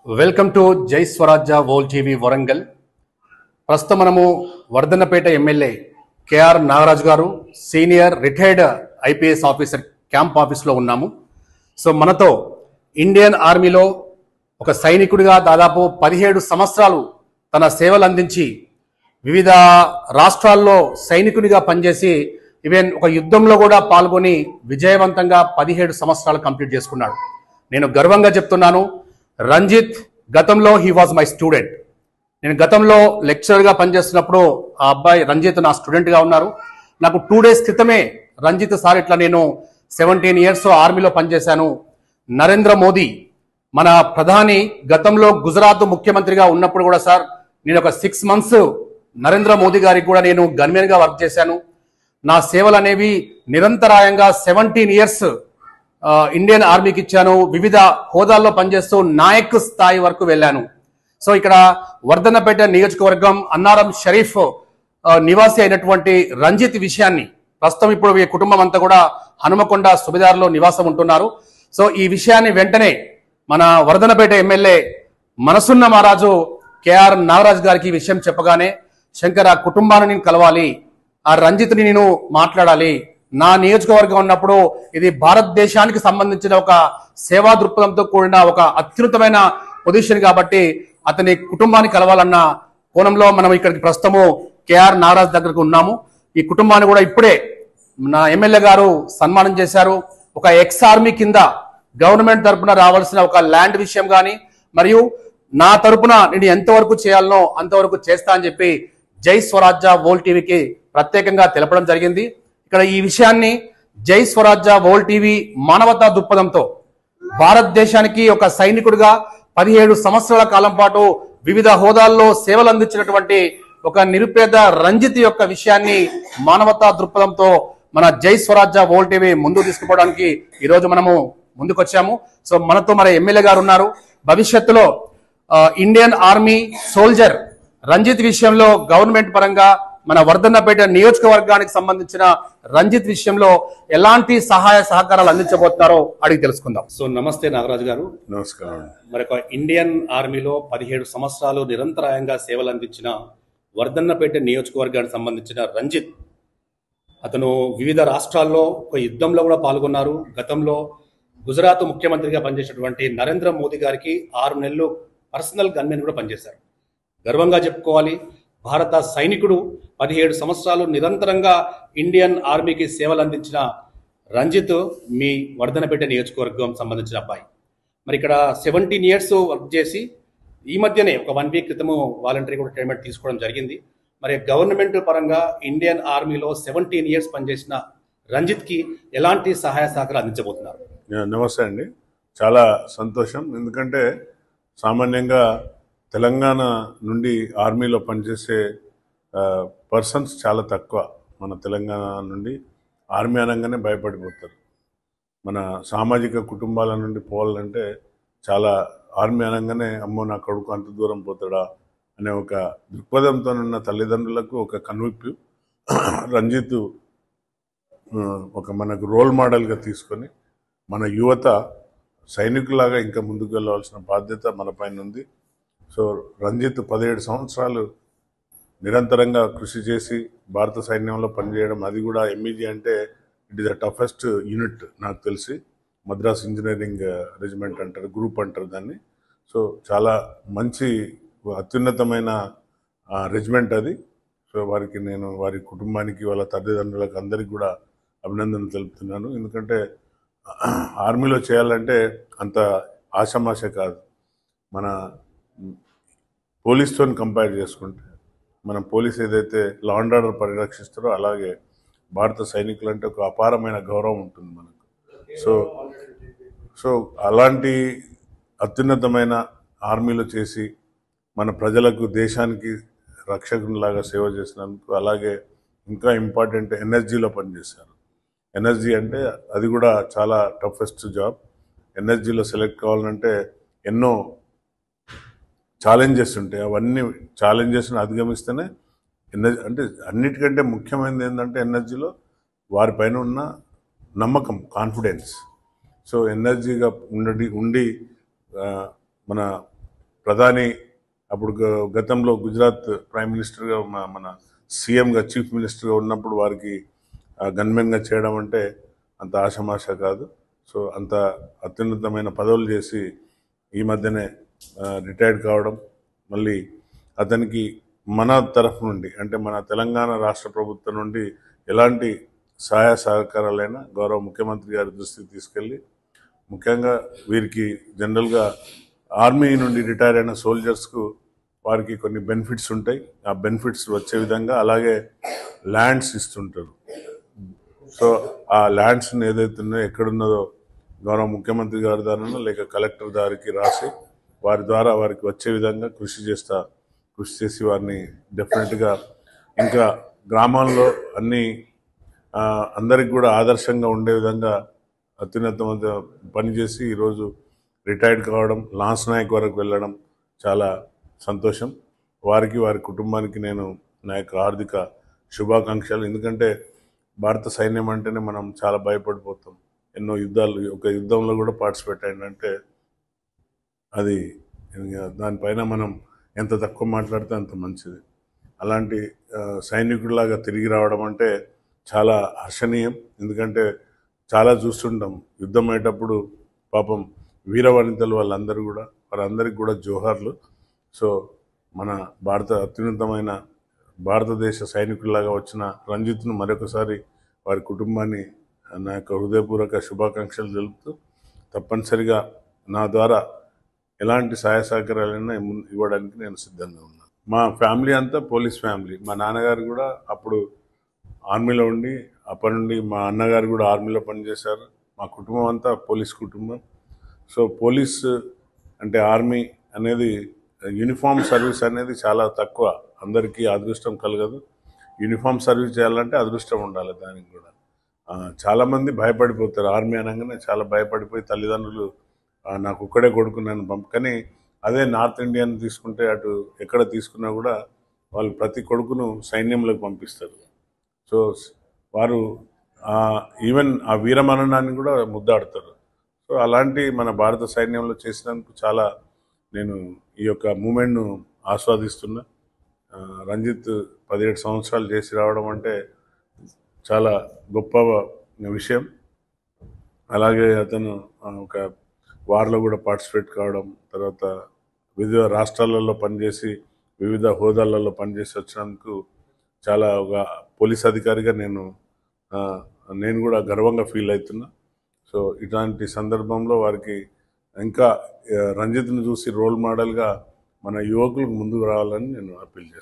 welcome to జై స్వరాజ్య వోల్ TV Warangal ప్రస్తుతం మనము Wardhannapet MLA K R Nagaraju garu senior retired IPS officer camp ఆఫీస్లో ఉన్నాము సో మనతో ఇండియన్ ఆర్మీలో ఒక సైనికుడిగా దాదాపు పదిహేడు సంవత్సరాలు తన సేవలు అందించి వివిధ రాష్ట్రాల్లో సైనికునిగా పనిచేసి ఈవెన్ ఒక యుద్ధంలో కూడా పాల్గొని విజయవంతంగా పదిహేడు సంవత్సరాలు కంప్లీట్ చేసుకున్నాడు నేను గర్వంగా చెప్తున్నాను రంజిత్ గతంలో హీ వాజ్ మై స్టూడెంట్ నేను గతంలో లెక్చరర్గా పనిచేస్తున్నప్పుడు ఆ అబ్బాయి రంజిత్ నా స్టూడెంట్గా ఉన్నారు నాకు టూ డేస్ క్రితమే రంజిత్ సార్ ఇట్లా నేను సెవెంటీన్ ఇయర్స్ ఆర్మీలో పనిచేశాను నరేంద్ర మోదీ మన ప్రధాని గతంలో గుజరాత్ ముఖ్యమంత్రిగా ఉన్నప్పుడు కూడా సార్ నేను ఒక సిక్స్ మంత్స్ నరేంద్ర మోదీ గారికి కూడా నేను గన్మెన్గా వర్క్ చేశాను నా సేవలు అనేవి నిరంతరాయంగా సెవెంటీన్ ఇయర్స్ ఇండియన్ ఆర్మీకి ఇచ్చాను వివిధ హోదాల్లో పనిచేస్తూ నాయక్ స్థాయి వరకు వెళ్ళాను సో ఇక్కడ వర్ధన్నపేట నియోజకవర్గం అన్నారం షరీఫ్ ఆ, నివాసి అయినటువంటి రంజిత్ విషయాన్ని ప్రస్తుతం ఇప్పుడు ఈ కుటుంబం అంతా కూడా హనుమకొండ సుబిదార్లో నివాసం ఉంటున్నారు సో ఈ విషయాన్ని వెంటనే మన వర్ధనపేట ఎమ్మెల్యే మనసున్న మహారాజు కేఆర్ నాగరాజు గారికి ఈ విషయం చెప్పగానే శంకర్ ఆ కుటుంబాన్ని నేను కలవాలి ఆ రంజిత్ని నేను మాట్లాడాలి నా నియోజకవర్గం ఉన్నప్పుడు ఇది భారతదేశానికి సంబంధించిన ఒక సేవా దృక్పథంతో కూడిన ఒక అత్యున్నతమైన పొజిషన్ కాబట్టి అతని కుటుంబాన్ని కలవాలన్న కోణంలో మనం ఇక్కడికి ప్రస్తుతము కేఆర్ నాగరాజ్ దగ్గరకు ఉన్నాము ఈ కుటుంబాన్ని కూడా ఇప్పుడే నా ఎమ్మెల్యే గారు సన్మానం చేశారు ఒక ఎక్స్ ఆర్మీ కింద గవర్నమెంట్ తరపున రావాల్సిన ఒక ల్యాండ్ విషయం కానీ మరియు నా తరపున నేను ఎంతవరకు చేయాలనో అంతవరకు చేస్తా అని చెప్పి జై స్వరాజ్య వోల్ టీవీకి ప్రత్యేకంగా తెలపడం జరిగింది ఇక్కడ ఈ విషయాన్ని జై స్వరాజ్య వోల్ టీవీ మానవతా దృక్పథంతో భారతదేశానికి ఒక సైనికుడిగా పదిహేడు సంవత్సరాల కాలం పాటు వివిధ హోదాల్లో సేవలు అందించినటువంటి ఒక నిరుపేద రంజిత్ యొక్క విషయాన్ని మానవతా దృక్పథంతో మన జై స్వరాజ్య వోల్ టీవీ ముందుకు తీసుకుపోవడానికి ఈ రోజు మనము ముందుకొచ్చాము సో మనతో మన ఎమ్మెల్యే గారు ఉన్నారు భవిష్యత్తులో ఆ, ఇండియన్ ఆర్మీ సోల్జర్ రంజిత్ విషయంలో గవర్నమెంట్ పరంగా మన వర్ధన్నపేట నియోజకవర్గానికి సంబంధించిన రంజిత్ విషయంలో ఎలాంటి సహాయ సహకారాలు అందించబోతున్నారో అడిగి తెలుసుకుందాం సో నమస్తే నాగరాజు గారు నమస్కారం మరి ఒక ఇండియన్ ఆర్మీలో పదిహేడు సంవత్సరాలు నిరంతరాయంగా సేవలు అందించిన వర్ధన్నపేట నియోజకవర్గానికి సంబంధించిన రంజిత్ అతను వివిధ రాష్ట్రాల్లో ఒక యుద్ధంలో కూడా పాల్గొన్నారు గతంలో గుజరాత్ ముఖ్యమంత్రిగా పనిచేసినటువంటి నరేంద్ర మోదీ గారికి ఆరు నెలలు పర్సనల్ గన్మెన్ కూడా పనిచేశారు గర్వంగా చెప్పుకోవాలి భారత సైనికుడు పదిహేడు సంవత్సరాలు నిరంతరంగా ఇండియన్ ఆర్మీకి సేవలు అందించిన రంజిత్ మీ వర్ధనపేట నియోజకవర్గం సంబంధించిన అబ్బాయి మరి ఇక్కడ సెవెంటీన్ ఇయర్స్ వర్క్ చేసి ఈ మధ్యనే ఒక వన్ వీక్ క్రితము వాలంటరీ కూడా రిటైర్మెంట్ తీసుకోవడం జరిగింది మరి గవర్నమెంట్ పరంగా ఇండియన్ ఆర్మీలో సెవెంటీన్ ఇయర్స్ పనిచేసిన రంజిత్కి ఎలాంటి సహాయ సహకారం అందించబోతున్నారు యా, నమస్తే అండి చాలా సంతోషం ఎందుకంటే సామాన్యంగా తెలంగాణ నుండి ఆర్మీలో పనిచేసే పర్సన్స్ చాలా తక్కువ మన తెలంగాణ నుండి ఆర్మీ అనగానే భయపడిపోతారు మన సామాజిక కుటుంబాల నుండి పోవాలంటే చాలా ఆర్మీ అనగానే అమ్మో నా కొడుకు అంత దూరం పోతాడా అనే ఒక దృక్పథంతో ఉన్న తల్లిదండ్రులకు ఒక కనువిప్పు రంజిత్ ఆ, ఒక మనకు రోల్ మోడల్గా తీసుకొని మన యువత సైనికులాగా ఇంకా ముందుకు వెళ్ళవలసిన బాధ్యత మన పైన ఉంది సో రంజిత్ పదిహేడు సంవత్సరాలు నిరంతరంగా కృషి చేసి భారత సైన్యంలో పనిచేయడం అది కూడా ఎంఈజీ అంటే it is the toughest unit నాకు తెలిసి మద్రాస్ ఇంజనీరింగ్ రెజిమెంట్ అంటారు గ్రూప్ అంటారు దాన్ని సో చాలా మంచి అత్యున్నతమైన రెజిమెంట్ అది సో వారికి నేను వారి కుటుంబానికి వాళ్ళ తల్లిదండ్రులకు అందరికీ కూడా అభినందనలు తెలుపుతున్నాను ఎందుకంటే ఆర్మీలో చేయాలంటే అంత ఆషామాష కాదు మన పోలీస్తో కంపేర్ చేసుకుంటే మన పోలీస్ ఏదైతే లా అండ్ ఆర్డర్ పరిరక్షిస్తారో అలాగే భారత సైనికులు అంటే ఒక అపారమైన గౌరవం ఉంటుంది మనకు సో సో అలాంటి అత్యున్నతమైన ఆర్మీలో చేసి మన ప్రజలకు దేశానికి రక్షకునిలాగా సేవ చేసినందుకు అలాగే ఇంకా ఇంపార్టెంట్ ఎనర్జీలో పనిచేశారు ఎనర్జీ అంటే అది కూడా చాలా టఫెస్ట్ జాబ్ ఎనర్జీలో సెలెక్ట్ కావాలంటే ఎన్నో ఛాలెంజెస్ ఉంటాయి అవన్నీ ఛాలెంజెస్ని అధిగమిస్తేనే ఎనర్జీ అంటే అన్నిటికంటే ముఖ్యమైనది ఏంటంటే ఎనర్జీలో వారిపైన ఉన్న నమ్మకం కాన్ఫిడెన్స్ సో ఎనర్జీగా ఉండి ఉండి ఆ, మన ప్రధాని అప్పుడు గ- గతంలో గుజరాత్ ప్రైమ్ మినిస్టర్గా మా- మన సీఎంగా చీఫ్ మినిస్టర్గా ఉన్నప్పుడు వారికి గన్మెన్గా చేయడం అంటే అంత ఆషమాష కాదు సో అంత అత్యున్నతమైన పదవులు చేసి ఈ మధ్యనే రిటైర్డ్ కావడం మళ్ళీ అతనికి మన తరఫు నుండి అంటే మన తెలంగాణ రాష్ట్ర ప్రభుత్వం నుండి ఎలాంటి సహాయ సహకారాలైనా గౌరవ ముఖ్యమంత్రి గారి దృష్టికి తీసుకెళ్ళి ముఖ్యంగా వీరికి జనరల్గా ఆర్మీ నుండి రిటైర్ అయిన సోల్జర్స్కు వారికి కొన్ని బెనిఫిట్స్ ఉంటాయి ఆ బెనిఫిట్స్ వచ్చే విధంగా అలాగే ల్యాండ్స్ ఇస్తుంటారు సో ఆ ల్యాండ్స్ ఏదైతే ఉన్నాయో ఎక్కడున్నదో గౌరవ ముఖ్యమంత్రి గారి ద్వారా లేక కలెక్టర్ దారికి రాసి వారి ద్వారా వారికి వచ్చే విధంగా కృషి చేస్తా కృషి చేసి వారిని డెఫినెట్గా ఇంకా గ్రామాల్లో అన్ని ఆ, అందరికి కూడా ఆదర్శంగా ఉండే విధంగా అత్యున్నతమైన పనిచేసి ఈరోజు రిటైర్డ్ కావడం లాన్స్ నాయక్ వరకు వెళ్ళడం చాలా సంతోషం వారికి వారి కుటుంబానికి నేను నా యొక్క ఆర్థిక శుభాకాంక్షలు ఎందుకంటే భారత సైన్యం అంటేనే మనం చాలా భయపడిపోతాం ఎన్నో యుద్ధాలు ఒక యుద్ధంలో కూడా పార్టిసిపేట్ అయిందంటే అది ఇంకా దానిపైన మనం ఎంత తక్కువ మాట్లాడితే అంత మంచిది అలాంటి ఆ, సైనికుడిలాగా తిరిగి రావడం అంటే చాలా హర్షణీయం ఎందుకంటే చాలా చూస్తుంటాం యుద్ధం అయ్యేటప్పుడు పాపం వీర వనితలు వాళ్ళందరూ కూడా వారందరికీ కూడా జోహార్లు సో మన భారత అత్యున్నతమైన భారతదేశ సైనికుల్లాగా వచ్చిన రంజిత్ను మరొకసారి వారి కుటుంబాన్ని నా యొక్క హృదయపూర్వక శుభాకాంక్షలు తెలుపుతూ తప్పనిసరిగా నా ద్వారా ఎలాంటి సహాయ సహకారాలైనా ఇమ్ము- ఇవ్వడానికి నేను సిద్ధంగా ఉన్నాను మా ఫ్యామిలీ అంతా పోలీస్ ఫ్యామిలీ మా నాన్నగారు కూడా అప్పుడు ఆర్మీలో ఉండి అప్పటి నుండి మా అన్నగారు కూడా ఆర్మీలో పనిచేశారు మా కుటుంబం అంతా పోలీస్ కుటుంబం సో పోలీస్ అంటే ఆర్మీ అనేది యూనిఫామ్ సర్వీస్ అనేది చాలా తక్కువ అందరికీ అదృష్టం కలగదు యూనిఫామ్ సర్వీస్ చేయాలంటే అదృష్టం ఉండాలి దానికి కూడా ఆ, చాలామంది భయపడిపోతారు ఆర్మీ అనగానే చాలా భయపడిపోయి తల్లిదండ్రులు ఆ, నాకు ఒక్కడే కొడుకు నన్ను పంప కానీ అదే నార్త్ ఇండియన్ తీసుకుంటే అటు ఎక్కడ తీసుకున్నా కూడా వాళ్ళు ప్రతి కొడుకును సైన్యంలోకి పంపిస్తారు సో వారు ఆ, ఈవెన్ ఆ వీరమరణాన్ని కూడా ముద్దాడుతారు సో అలాంటి మన భారత సైన్యంలో చేసినందుకు చాలా నేను ఈ యొక్క మూమెంట్ను ఆస్వాదిస్తున్నా ఆ, రంజిత్ పదిహేడు సంవత్సరాలు చేసి రావడం అంటే చాలా గొప్ప విషయం అలాగే అతను ఆ, ఒక వార్లో కూడా పార్టిసిపేట్ కావడం తర్వాత వివిధ రాష్ట్రాలలో పనిచేసి వివిధ హోదాలలో పనిచేసి వచ్చినందుకు చాలా ఒక పోలీస్ అధికారిగా నేను ఆ, నేను కూడా గర్వంగా ఫీల్ అవుతున్నా సో ఇట్లాంటి సందర్భంలో వారికి ఇంకా ఆ, రంజిత్ను చూసి రోల్ మోడల్గా మన యువకులకు ముందుకు రావాలని నేను అప్పీల్ చేస్తాను